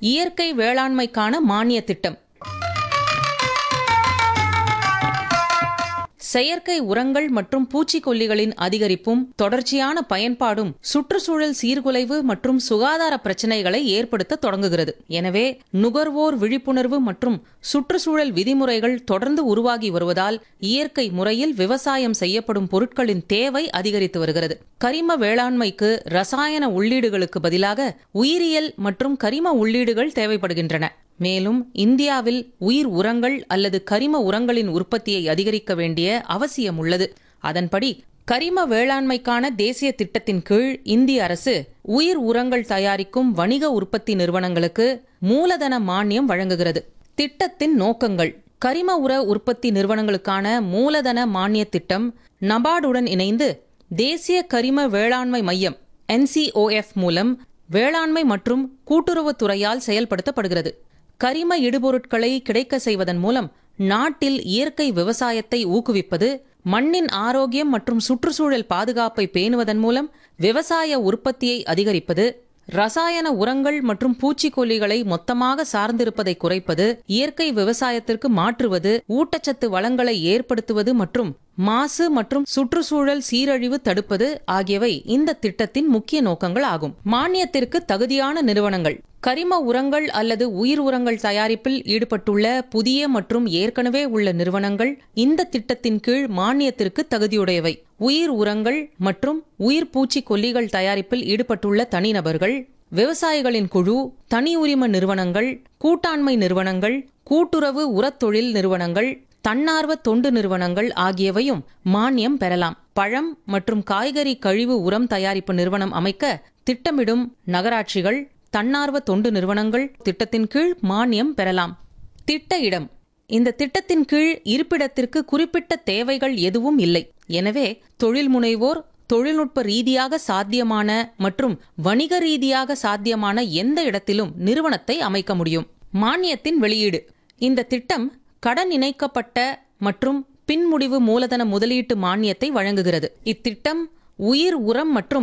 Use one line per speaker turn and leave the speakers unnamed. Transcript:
இயற்கை வேளாண்மைக்கான மானிய திட்டம் செயற்கை உரங்கள் மற்றும் பூச்சிக்கொல்லிகளின் அதிகரிப்பும் தொடர்ச்சியான பயன்பாடும் சுற்றுச்சூழல் சீர்குலைவு மற்றும் சுகாதார பிரச்சினைகளை ஏற்படுத்த தொடங்குகிறது எனவே நுகர்வோர் விழிப்புணர்வு மற்றும் சுற்றுச்சூழல் விதிமுறைகள் தொடர்ந்து உருவாகி வருவதால் இயற்கை முறையில் விவசாயம் செய்யப்படும் பொருட்களின் தேவை அதிகரித்து வருகிறது கரிம வேளாண்மைக்கு ரசாயன உள்ளீடுகளுக்கு பதிலாக உயிரியல் மற்றும் கரிம உள்ளீடுகள் தேவைப்படுகின்றன மேலும் இந்தியாவில் உயிர் உரங்கள் அல்லது கரிம உரங்களின் உற்பத்தியை அதிகரிக்க வேண்டிய அவசியம் உள்ளது அதன்படி கரிம வேளாண்மைக்கான தேசிய திட்டத்தின் கீழ் இந்திய அரசு உயிர் உரங்கள் தயாரிக்கும் வணிக உற்பத்தி நிறுவனங்களுக்கு மூலதன மானியம் வழங்குகிறது திட்டத்தின் நோக்கங்கள் கரிம உர உற்பத்தி நிறுவனங்களுக்கான மூலதன மானிய திட்டம் நபார்டுடன் இணைந்து தேசிய கரிம வேளாண்மை மையம் என்சிஓஎஃப் மூலம் வேளாண்மை மற்றும் கூட்டுறவுத் துறையால் செயல்படுத்தப்படுகிறது கரிம இடுபொருட்களை கிடைக்க செய்வதன் மூலம் நாட்டில் இயற்கை விவசாயத்தை ஊக்குவிப்பது மண்ணின் ஆரோக்கியம் மற்றும் சுற்றுச்சூழல் பாதுகாப்பை பேணுவதன் மூலம் விவசாய உற்பத்தியை அதிகரிப்பது ரசாயன உரங்கள் மற்றும் பூச்சிக்கொல்லிகளை மொத்தமாக சார்ந்திருப்பதை குறைப்பது இயற்கை விவசாயத்திற்கு மாற்றுவது ஊட்டச்சத்து வளங்களை ஏற்படுத்துவது மற்றும் மாசு மற்றும் சுற்றுச்சூழல் சீரழிவு தடுப்பது ஆகியவை இந்த திட்டத்தின் முக்கிய நோக்கங்கள் ஆகும் மானியத்திற்கு தகுதியான நிறுவனங்கள் கரிம உரங்கள் அல்லது உயிர் உரங்கள் தயாரிப்பில் ஈடுபட்டுள்ள புதிய மற்றும் ஏற்கனவே உள்ள நிறுவனங்கள் இந்த திட்டத்தின் கீழ் மானியத்திற்கு தகுதியுடையவை உயிர் உரங்கள் மற்றும் உயிர் பூச்சி கொல்லிகள் தயாரிப்பில் ஈடுபட்டுள்ள தனிநபர்கள் விவசாயிகளின் குழு தனி உரிம நிறுவனங்கள் கூட்டாண்மை நிறுவனங்கள் கூட்டுறவு உரத் தொழில் நிறுவனங்கள் தன்னார்வ தொண்டு நிறுவனங்கள் ஆகியவையும் மானியம் பெறலாம் பழம் மற்றும் காய்கறி கழிவு உரம் தயாரிப்பு நிறுவனம் அமைக்க திட்டமிடும் நகராட்சிகள் தன்னார்வ தொண்டு நிறுவனங்கள் திட்டத்தின் கீழ் மானியம் பெறலாம் திட்ட இடம் இந்த திட்டத்தின் கீழ் இருப்பிடத்திற்கு குறிப்பிட்ட தேவைகள் எதுவும் இல்லை எனவே தொழில் முனைவோர் தொழில்நுட்ப ரீதியாக சாத்தியமான மற்றும் வணிக ரீதியாக சாத்தியமான எந்த இடத்திலும் நிறுவனத்தை அமைக்க முடியும் மானியத்தின் வெளியீடு இந்த திட்டம் கடன் இணைக்கப்பட்ட மற்றும் பின்முடிவு மூலதன முதலீட்டு மானியத்தை வழங்குகிறது இத்திட்டம் உயிர் உரம் மற்றும்